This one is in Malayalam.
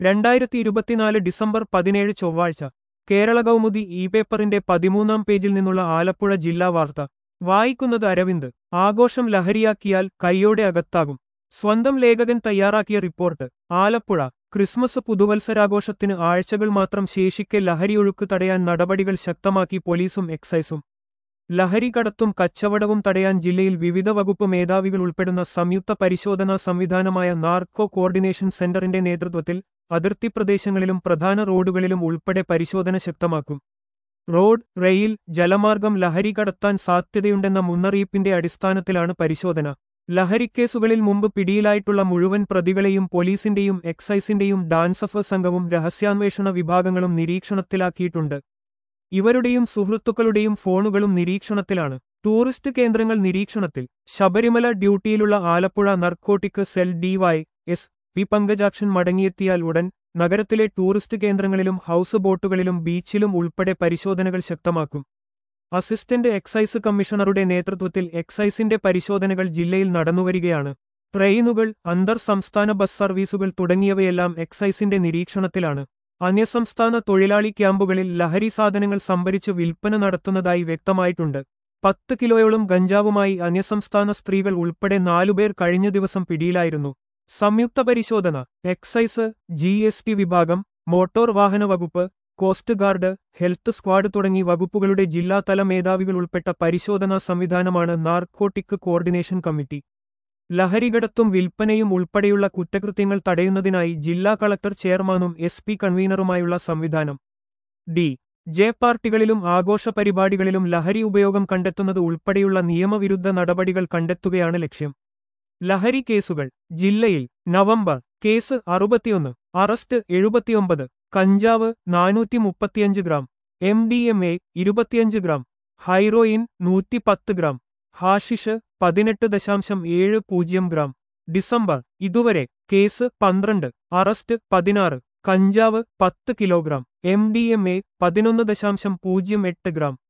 രണ്ടായിരത്തി ഇരുപത്തിനാല് ഡിസംബർ പതിനേഴ് ചൊവ്വാഴ്ച കേരള കൗമുദി ഇ പേപ്പറിന്റെ പതിമൂന്നാം പേജിൽ നിന്നുള്ള ആലപ്പുഴ ജില്ലാ വാർത്ത വായിക്കുന്നത് അരവിന്ദ് ആഘോഷം ലഹരിയാക്കിയാൽ കൈയോടെ അകത്താകും സ്വന്തം ലേഖകൻ തയ്യാറാക്കിയ റിപ്പോർട്ട് ആലപ്പുഴ ക്രിസ്മസ് പുതുവത്സരാഘോഷത്തിന് ആഴ്ചകൾ മാത്രം ശേഷിക്കെ ലഹരിയൊഴുക്ക് തടയാൻ നടപടികൾ ശക്തമാക്കി പോലീസും എക്സൈസും ലഹരി കടത്തും കച്ചവടവും തടയാൻ ജില്ലയിൽ വിവിധ വകുപ്പ് മേധാവികൾ ഉൾപ്പെടുന്ന സംയുക്ത പരിശോധനാ സംവിധാനമായ നാർക്കോ കോർഡിനേഷൻ സെന്ററിന്റെ നേതൃത്വത്തിൽ അതിർത്തി പ്രദേശങ്ങളിലും പ്രധാന റോഡുകളിലും ഉൾപ്പെടെ പരിശോധന ശക്തമാക്കും റോഡ് റെയിൽ ജലമാർഗം ലഹരി കടത്താൻ സാധ്യതയുണ്ടെന്ന മുന്നറിയിപ്പിന്റെ അടിസ്ഥാനത്തിലാണ് പരിശോധന ലഹരിക്കേസുകളിൽ മുമ്പ് പിടിയിലായിട്ടുള്ള മുഴുവൻ പ്രതികളെയും പോലീസിന്റെയും എക്സൈസിന്റെയും ഡാൻസഫ് സംഘവും രഹസ്യാന്വേഷണ വിഭാഗങ്ങളും നിരീക്ഷണത്തിലാക്കിയിട്ടുണ്ട് ഇവരുടെയും സുഹൃത്തുക്കളുടെയും ഫോണുകളും നിരീക്ഷണത്തിലാണ് ടൂറിസ്റ്റ് കേന്ദ്രങ്ങൾ നിരീക്ഷണത്തിൽ ശബരിമല ഡ്യൂട്ടിയിലുള്ള Alappuzha narcotic cell D Y S P Pankajakshan മടങ്ങിയെത്തിയാൽ ഉടൻ നഗരത്തിലെ ടൂറിസ്റ്റ് കേന്ദ്രങ്ങളിലും ഹൌസ് ബോട്ടുകളിലും ബീച്ചിലും ഉൾപ്പെടെ പരിശോധനകൾ ശക്തമാക്കും അസിസ്റ്റന്റ് എക്സൈസ് കമ്മീഷണറുടെ നേതൃത്വത്തിൽ എക്സൈസിന്റെ പരിശോധനകൾ ജില്ലയിൽ നടന്നുവരികയാണ് ട്രെയിനുകൾ അന്തർ സംസ്ഥാന ബസ് സർവീസുകൾ തുടങ്ങിയവയെല്ലാം എക്സൈസിന്റെ നിരീക്ഷണത്തിലാണ് അന്യസംസ്ഥാന തൊഴിലാളി ക്യാമ്പുകളിൽ ലഹരി സാധനങ്ങൾ സംഭരിച്ച് വിൽപ്പന നടത്തുന്നതായി വ്യക്തമായിട്ടുണ്ട് പത്ത് കിലോയോളം ഗഞ്ചാവുമായി അന്യസംസ്ഥാന സ്ത്രീകൾ ഉൾപ്പെടെ നാലുപേർ കഴിഞ്ഞ ദിവസം പിടിയിലായിരുന്നു സംയുക്ത പരിശോധന എക്സൈസ് ജി എസ് ടി വിഭാഗം മോട്ടോർ വാഹന വകുപ്പ് കോസ്റ്റ് ഗാർഡ് ഹെൽത്ത് സ്ക്വാഡ് തുടങ്ങി വകുപ്പുകളുടെ ജില്ലാതല മേധാവികൾ ഉൾപ്പെട്ട പരിശോധനാ സംവിധാനമാണ് നാർക്കോട്ടിക് കോർഡിനേഷൻ കമ്മിറ്റി ലഹരികടത്തും വിൽപ്പനയും ഉൾപ്പെടെയുള്ള കുറ്റകൃത്യങ്ങൾ തടയുന്നതിനായി ജില്ലാ കളക്ടർ ചെയർമാനും എസ് പി കൺവീനറുമായുള്ള സംവിധാനം ഡി ജെ പാർട്ടികളിലും ആഘോഷ പരിപാടികളിലും ലഹരി ഉപയോഗം കണ്ടെത്തുന്നത് ഉൾപ്പെടെയുള്ള നിയമവിരുദ്ധ നടപടികൾ കണ്ടെത്തുകയാണ് ലക്ഷ്യം ലഹരി കേസുകൾ ജില്ലയിൽ നവംബർ കേസ് അറുപത്തിയൊന്ന് അറസ്റ്റ് എഴുപത്തിയൊമ്പത് കഞ്ചാവ് നാനൂറ്റി മുപ്പത്തിയഞ്ച് gram M D M A ഇരുപത്തിയഞ്ച് ഗ്രാം ഹൈറോയിൻ നൂറ്റിപ്പത്ത് ഗ്രാം ഹാഷിഷ് പതിനെട്ട് ദശാംശം ഏഴ് പൂജ്യം ഗ്രാം ഡിസംബർ ഇതുവരെ കേസ് പന്ത്രണ്ട് അറസ്റ്റ് പതിനാറ് കഞ്ചാവ് പത്ത് kilogram M D M A പതിനൊന്ന് ദശാംശം പൂജ്യം എട്ട് ഗ്രാം